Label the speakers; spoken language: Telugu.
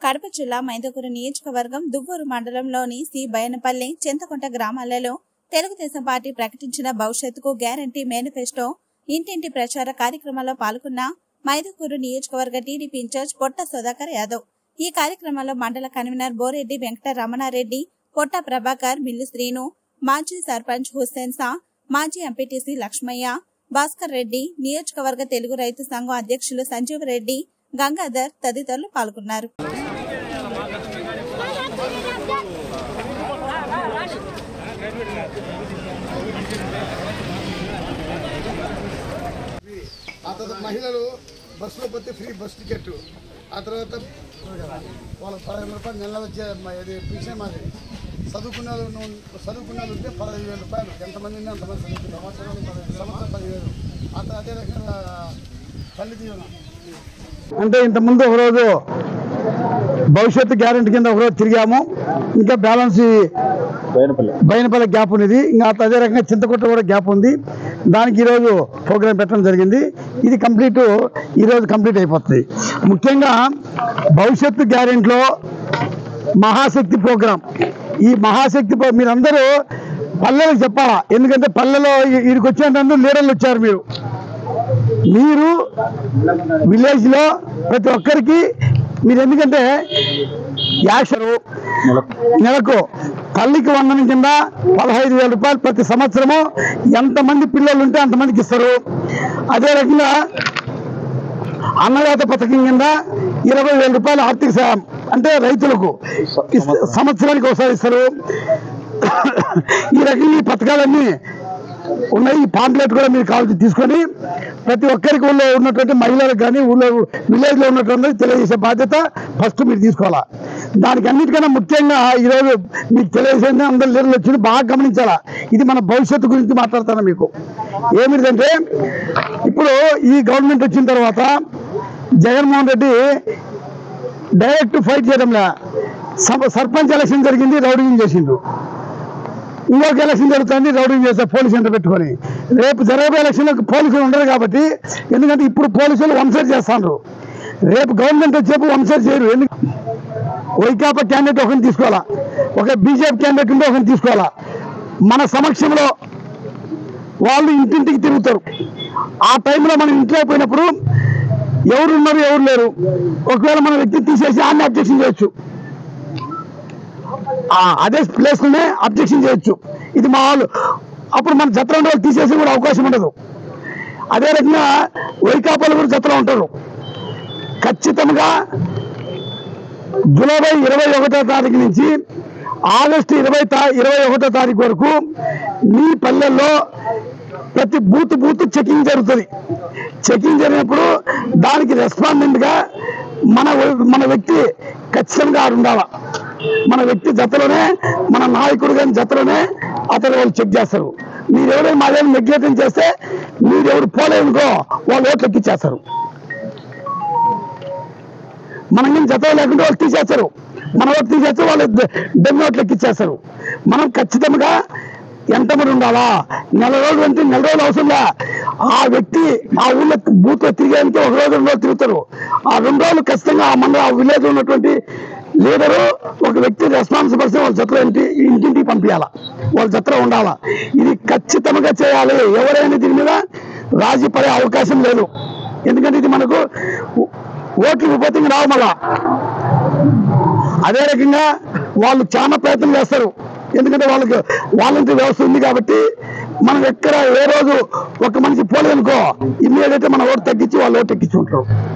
Speaker 1: కడప జిల్లా మైదకూరు నియోజకవర్గం దువ్వూరు మండలంలోని సి బయనపల్లి చింతకుంట గ్రామాలలో తెలుగుదేశం పార్టీ ప్రకటించిన భవిష్యత్తుకు గ్యారంటీ మేనిఫెస్టో ఇంటింటి ప్రచార కార్యక్రమంలో పాల్గొన్న మైదకూరు నియోజకవర్గ టీడీపీ ఇన్ఛార్జ్ పొట్ట సుధాకర్ యాదవ్ ఈ కార్యక్రమంలో మండల కన్వీనర్ బోరెడ్డి వెంకట రమణారెడ్డి పొట్ట ప్రభాకర్ మిల్లు శ్రీను మాజీ సర్పంచ్ హుస్సేన్ సా మాజీ ఎంపీటీసీ లక్ష్మయ్య భాస్కర్ రెడ్డి నియోజకవర్గ తెలుగు రైతు సంఘం అధ్యక్షులు సంజీవ్ రెడ్డి గంగాధర్ తదితరులు పాల్గొన్నారు
Speaker 2: ఆ తర్వాత మహిళలు బస్సులో పోతే ఫ్రీ బస్ టికెట్ ఆ తర్వాత వాళ్ళ పదహైదు రూపాయలు నెల వచ్చే మ- ఇది పిలిచే మాది చదువుకున్న వాళ్ళు నువ్వు- చదువుకున్న వాళ్ళు ఉంటే పదహైదు వేల రూపాయలు ఎంతమంది ఉన్నా అంతమంది చదువుకున్నారు సంవత్సరం పదివేలు ఆ తర్వాత అదే రకంగా తల్లి దీవెన అంటే ఇంతకుముందు ఒకరోజు భవిష్యత్తు గ్యారెంటీ కింద ఒకరోజు తిరిగాము ఇంకా బ్యాలెన్స్ బయనపల్లి గ్యాప్ ఉన్నది ఇంకా అదే రకంగా చింతకుట్ట కూడా గ్యాప్ ఉంది దానికి ఈరోజు ప్రోగ్రామ్ పెట్టడం జరిగింది ఇది కంప్లీట్ ఈరోజు కంప్లీట్ అయిపోతుంది ముఖ్యంగా భవిష్యత్తు గ్యారెంటీలో మహాశక్తి ప్రోగ్రాం ఈ మహాశక్తి ప్రో- మీరందరూ పల్లెలకు చెప్పాలా ఎందుకంటే పల్లెలో వీడికి వచ్చేటందుకు లీడర్లు వచ్చారు మీరు మీరు విలేజ్ లో ప్రతి ఒక్కరికి మీరు ఎందుకంటే యాక్షరు నెలకు తల్లికి వందనం కింద పదహైదు వేల రూపాయలు ప్రతి సంవత్సరము ఎంతమంది పిల్లలు ఉంటే అంతమందికి ఇస్తారు అదే రకంగా అన్నదాత పథకం కింద ఇరవై వేల రూపాయలు ఆర్థిక సాయం అంటే రైతులకు ఇస్త- సంవత్సరానికి ఒకసారి ఇస్తారు ఈ రకంగా ఈ పథకాలన్నీ ఉన్నాయి ఈ పాంప్లెట్ కూడా మీరు కావాల్సి తీసుకొని ప్రతి ఒక్కరికి ఊళ్ళో ఉన్నటువంటి మహిళలకు కానీ ఊళ్ళో విలేజ్ లో ఉన్నటువంటి తెలియజేసే బాధ్యత ఫస్ట్ మీరు తీసుకోవాలా దానికి అన్నిటికన్నా ముఖ్యంగా ఈరోజు మీకు తెలియజేసింది అందరు లీడర్లు వచ్చి బాగా గమనించాలా ఇది మన భవిష్యత్తు గురించి మాట్లాడుతాను మీకు ఏమిటంటే ఇప్పుడు ఈ గవర్నమెంట్ వచ్చిన తర్వాత జగన్మోహన్ రెడ్డి డైరెక్ట్ ఫైట్ చేయడంలే సర్ప- సర్పంచ్ ఎలక్షన్ జరిగింది రౌడింగ్ చేసిండు ఇంకొక ఎలక్షన్ జరుగుతుంది రౌడింగ్ చేస్తారు పోలీస్ సెంటర్ పెట్టుకొని రేపు జరగబోయే ఎలక్షన్ పోలీసులు ఉండరు కాబట్టి ఎందుకంటే ఇప్పుడు పోలీసులు వన్ సైడ్ చేస్తాను రేపు గవర్నమెంట్ వచ్చేపు వన్ సైడ్ చేయరు ఎందుకు వైకాపా క్యాండిడేట్ ఒకరిని తీసుకోవాలా ఒక బీజేపీ క్యాండిడేట్ ఉంటే ఒకరిని తీసుకోవాలా మన సమక్షంలో వాళ్ళు ఇంటింటికి తిరుగుతారు ఆ టైంలో మనం ఇంట్లో పోయినప్పుడు ఎవరు ఉన్నారు ఎవరు లేరు ఒకవేళ మన వ్యక్తి తీసేసి ఆమె అబ్జెక్షన్ చేయొచ్చు ఆ అదే ప్లేస్ లోనే అబ్జెక్షన్ చేయొచ్చు ఇది మా వాళ్ళు అప్పుడు మన జత్ర ఉండే వాళ్ళు తీసేసి కూడా అవకాశం ఉండదు అదే రకంగా వైకాపాలు కూడా జత్ర ఉంటారు ఖచ్చితంగా జూలై ఇరవై ఒకటో తారీఖు నుంచి ఆగస్టు ఇరవై తా ఇరవై ఒకటో తారీఖు వరకు మీ పల్లెల్లో ప్రతి బూత్ బూత్ చెకింగ్ జరుగుతుంది చెకింగ్ జరిగినప్పుడు దానికి రెస్పాండెంట్ గా మన మన వ్యక్తి ఖచ్చితంగా ఆడు ఉండాలా మన వ్యక్తి జతలోనే మన నాయకుడు కానీ జతలోనే అతను వాళ్ళు చెక్ చేస్తారు మీరు ఎవరైనా మా దగ్గర నెగ్లెక్ట్ చేస్తే మీరు ఎవరు పోలేనుకో వాళ్ళు ఓట్లు ఎక్కిచ్చేస్తారు మనం ఏం జత లేకుండా వాళ్ళు తీసేస్తారు మన వాళ్ళు తీసేస్తే వాళ్ళు డెమ్ ఓట్లు ఎక్కిచ్చేస్తారు మనం ఖచ్చితంగా ఎంతమంది ఉండాలా నెల రోజులు అంటే నెల రోజులు అవసరంలా ఆ వ్యక్తి ఆ ఊళ్ళో బూత్ తిరిగేందుకు ఒక రోజు రెండు రోజులు తిరుగుతారు ఆ రెండు రోజులు ఖచ్చితంగా ఆ మండలం ఆ విలేజ్ ఉన్నటువంటి లీడరు ఒక వ్యక్తి రెస్పాన్సిబిలిటీ వాళ్ళ జతలో ఇంటి ఇంటింటికి పంపించాలా వాళ్ళ జతలో ఉండాలా ఇది ఖచ్చితంగా చేయాలి ఎవరైనా దీని మీద రాజీ పడే అవకాశం లేదు ఎందుకంటే ఇది మనకు ఓట్లు విపత్తికి రావు మళ్ళా అదే రకంగా వాళ్ళు చాలా ప్రయత్నం చేస్తారు ఎందుకంటే వాళ్ళకి వాలంటీర్ వ్యవస్థ ఉంది కాబట్టి మనం ఎక్కడ ఏ రోజు ఒక మనిషి పోలేదనుకో ఇమ్మీడియట్ మన ఓటు తగ్గించి వాళ్ళు ఓటు ఎక్కించుకుంటారు